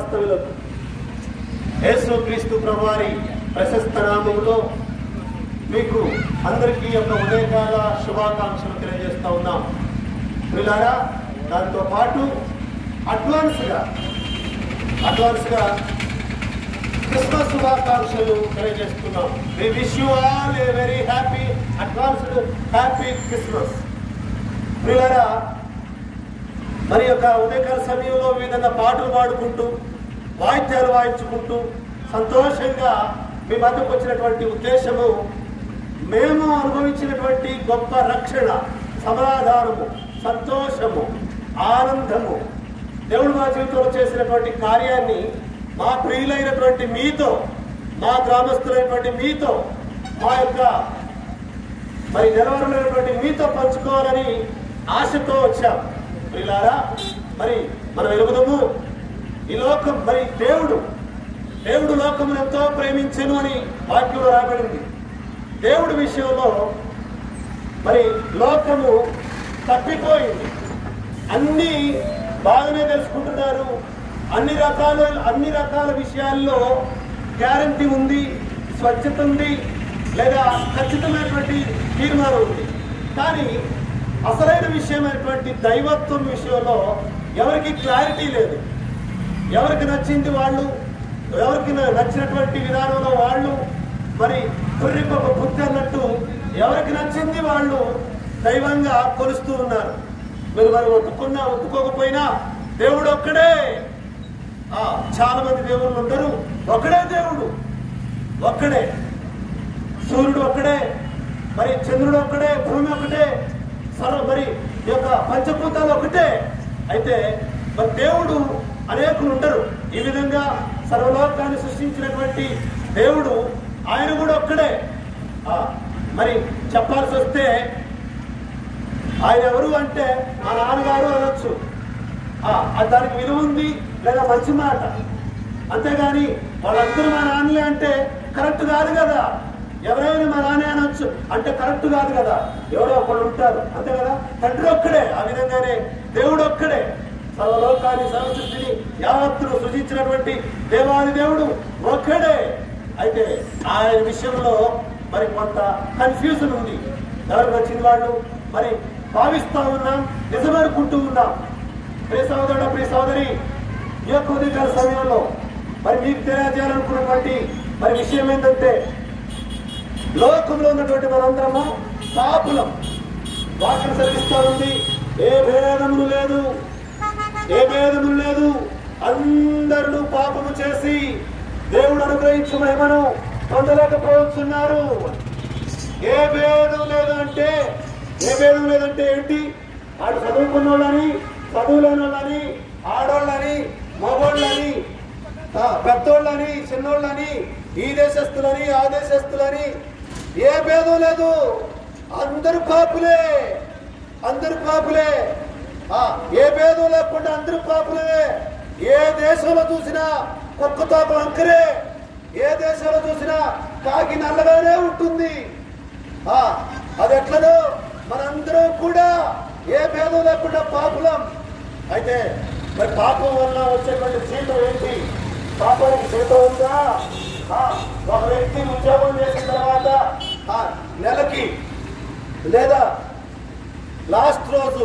వాస్తవులకు యేసు క్రీస్తు ప్రభువారి ప్రశస్త నామములో మీకు అందరికీ యొక్క ఉదయకాల శుభాకాంక్షలు తెలియజేస్తా ఉన్నాం పిల్లారా దాంతో పాటు అడ్వాన్స్గా అడ్వాన్స్గా క్రిస్మస్ శుభాకాంక్షలు తెలియజేస్తున్నాం we wish you all a very happy advanced happy Christmas పిల్లరా మరి యొక్క ఉదయకాల సమయంలో ఈ విధంగా పాటలు పాడుకుంటూ వాయిద్యాలు వాయించుకుంటూ సంతోషంగా మీ మధ్యకు వచ్చినటువంటి ఉద్దేశము మేము అనుభవించినటువంటి గొప్ప రక్షణ సమాధానము సంతోషము ఆనందము దేవుడు మా జీవితంలో చేసినటువంటి కార్యాన్ని మా ప్రియులైనటువంటి మీతో మా గ్రామస్తులైనటువంటి మీతో మా యొక్క మరి నిలవరమైనటువంటి మీతో పంచుకోవాలని ఆశతో వచ్చాం ప్రియులారా మరి మనం ఎరుగుదము ఈ లోకం మరి దేవుడు దేవుడు లోకమును ఎంతో ప్రేమించెను అని వాక్యంలో రాబడింది దేవుడి విషయంలో మరి లోకము తప్పిపోయింది అన్ని బాగానే తెలుసుకుంటున్నారు అన్ని రకాల అన్ని రకాల విషయాల్లో గ్యారంటీ ఉంది స్వచ్ఛత ఉంది లేదా ఖచ్చితమైనటువంటి తీర్మానం ఉంది కానీ అసలైన విషయమైనటువంటి దైవత్వం విషయంలో ఎవరికి క్లారిటీ లేదు ఎవరికి నచ్చింది వాళ్ళు ఎవరికి న- నచ్చినటువంటి విధానంలో వాళ్ళు మరి కొర్రికి ఒక బుద్ధి అన్నట్టు ఎవరికి నచ్చింది వాళ్ళు దైవంగా కొలుస్తూ ఉన్నారు మీరు మరి ఒత్తుకున్నా ఒత్తుకోకపోయినా దేవుడు ఒక్కడే ఆ, చాలా మంది దేవుళ్ళు ఉండరు ఒక్కడే దేవుడు ఒక్కడే సూర్యుడు ఒక్కడే మరి చంద్రుడు ఒక్కడే భూమి ఒకటే సర్వ మరి ఈ యొక్క పంచభూతాలు ఒకటే అయితే మరి దేవుడు అనేకులు ఉండరు ఈ విధంగా సర్వలోకాన్ని సృష్టించినటువంటి దేవుడు ఆయన కూడా ఒక్కడే ఆ, మరి చెప్పాల్సి వస్తే ఆయన ఎవరు అంటే మా నాన్నగారు అనొచ్చు ఆ, అది దానికి విలువ ఉంది లేదా మంచి మాట అంతేగాని వాళ్ళందరూ మా నాన్నలే అంటే కరెక్ట్ కాదు కదా ఎవరైనా మా నాన్నే అనొచ్చు అంటే కరెక్ట్ కాదు కదా ఎవరో ఒకళ్ళు ఉంటారు అంతే కదా తండ్రి ఒక్కడే ఆ విధంగానే దేవుడు ఒక్కడే సర్వలోకాన్ని సర్వసృష్టిని యావత్తును సృజించినటువంటి దేవాది దేవుడు ఒక్కడే అయితే ఆయన విషయంలో మరి కొంత కన్ఫ్యూజన్ ఉంది ఎవరికి వచ్చిన వాళ్ళు మరి భావిస్తా ఉన్నాం నిజమనుకుంటూ ఉన్నాం ప్రియ సహోదరుడు ప్రియ సహోదరి ఈ యొక్క ఉదయకాల సమయంలో మరి మీకు తెలియజేయాలనుకున్నటువంటి మరి విషయం ఏంటంటే లోకంలో ఉన్నటువంటి మనందరము పాపులం వాక్యం సెలవిస్తా ఉంది ఏ భేదములు లేదు ఏ భేదములు లేదు అందరూ పాపము చేసి దేవుడు అనుగ్రహించు మహిమను పొందలేకపోతున్నారు ఏ భేదం లేదు అంటే ఏ భేదం లేదంటే ఏంటి ఆడు చదువుకున్న వాళ్ళని చదువులేని వాళ్ళని ఆడోళ్ళని మగోళ్ళని ఆ, పెద్దోళ్ళని చిన్నోళ్ళని ఈ దేశస్తులని ఆ దేశస్తులని ఏ భేదం లేదు అందరూ పాపులే అందరూ పాపులే ఆ, ఏ భేదం లేకుండా అందరూ పాపులే ఏ దేశంలో చూసినా కుక్కతో వంకరే ఏ దేశంలో చూసినా కాకి నల్లగానే ఉంటుంది ఆ, అది ఎట్లనో మనందరం కూడా ఏ భేదం లేకుండా పాపులం అయితే మరి పాపం వల్ల వచ్చేటువంటి జీతం ఏంటి పాపానికి జీతం ఉందా ఆ, ఒక వ్యక్తి ఉద్యోగం చేసిన తర్వాత ఆ, నెలకి లేదా లాస్ట్ రోజు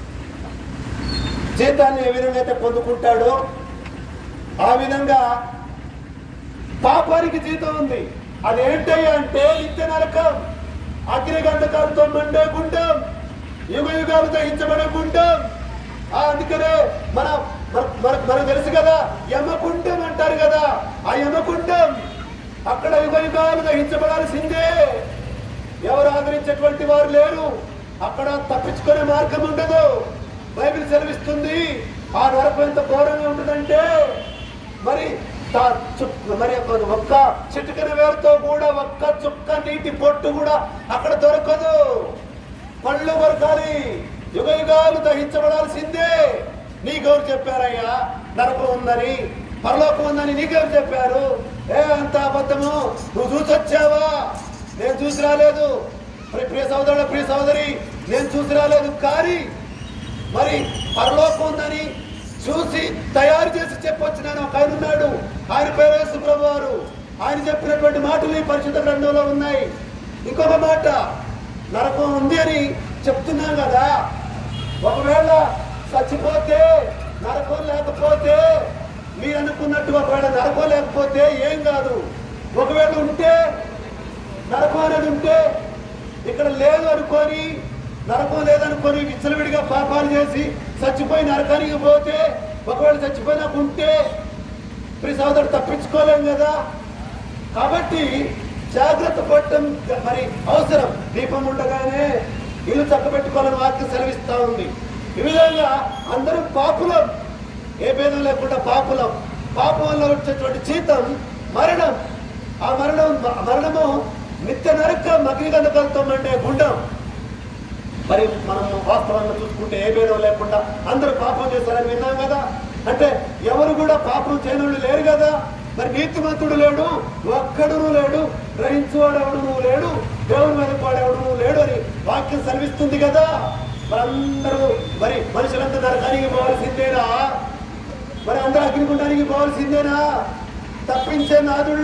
జీతాన్ని ఏ విధంగా అయితే పొందుకుంటాడో ఆ విధంగా పాపానికి జీతం ఉంది అదేంటయ్యా అంటే నిత్య నరకం అగ్ని గంధకాలతో మండే గుండం యుగ యుగాలు దహించబడే గుండం ఆ, అందుకనే మన మన- మన- మనకు తెలుసు కదా యమకుండం అంటారు కదా ఆ యమకుండం అక్కడ యుగ యుగాలు దహించబడాల్సిందే ఎవరు ఆదరించేటువంటి వారు లేరు అక్కడ తప్పించుకునే మార్గం ఉండదు బైబిల్ సెలవిస్తుంది ఆ నరకం ఎంత ఘోరంగా ఉంటుందంటే మరి తా- చు- మరి ఒక- ఒక్క చిటికన వేరుతో కూడా ఒక్క చుక్క నీటి పొట్టు కూడా అక్కడ దొరకదు పళ్ళు కొరకాలి యుగ యుగాలు దహించబడాల్సిందే నీకెవరు చెప్పారయ్యా నరకం ఉందని పరలోకం ఉందని నీకెవరు చెప్పారు ఏ అంత అబద్ధము నువ్వు చూసొచ్చావా నేను చూసి రాలేదు మరి ప్రియ సోదరుడు ప్రియ సోదరి నేను చూసి రాలేదు కానీ మరి పరలోకం ఉందని చూసి తయారు చేసి చెప్పారు వచ్చినాను ఒక ఆయన ఉన్నాడు ఆయన పేరు యేసు ప్రభు వారు ఆయన చెప్పినటువంటి మాటలు ఈ పరిశుద్ధ గ్రంథంలో ఉన్నాయి ఇంకొక మాట నరకం ఉంది అని చెప్తున్నాం కదా ఒకవేళ చచ్చిపోతే నరకం లేకపోతే మీరు అనుకున్నట్టు ఒకవేళ నరకం లేకపోతే ఏం కాదు ఒకవేళ ఉంటే నరకం అనేది ఉంటే ఇక్కడ లేదు అనుకొని నరకం లేదనుకొని విచ్చలవిడిగా పాపాలు చేసి చచ్చిపోయి నరకానికి పోతే ఒకవేళ చచ్చిపోయినాక ఉంటే ప్రి సోదరుడు తప్పించుకోలేం కదా కాబట్టి జాగ్రత్త పడటం మరి అవసరం దీపం ఉండగానే ఇల్లు చక్కబెట్టుకోవాలని వాక్యం సెలవిస్తా ఉంది ఈ విధంగా అందరం పాపులం ఏ భేదం లేకుండా పాపులం పాపం వల్ల వచ్చేటువంటి జీతం మరణం ఆ మరణం మరణము నిత్య నరక మగ్నిగంధకాలతో మండే గుండం మరి మనం వాస్తవంగా చూసుకుంటే ఏ భేదం లేకుండా అందరూ పాపం చేశారని విన్నాం కదా అంటే ఎవరు కూడా పాపం చేయనుళ్ళు లేరు కదా మరి నీతిమంతుడు లేడు ఒక్కడును లేడు గ్రహించువాడు ఎవడును లేడు దేవుని మీద వాడెవడును లేడు అని వాక్యం సెలవిస్తుంది కదా మరి అందరూ మరి మనుషులంతా నరకానికి పోవాల్సిందేనా మరి అందరూ అగ్నిగుండానికి పోవాల్సిందేనా తప్పించే నాదుడు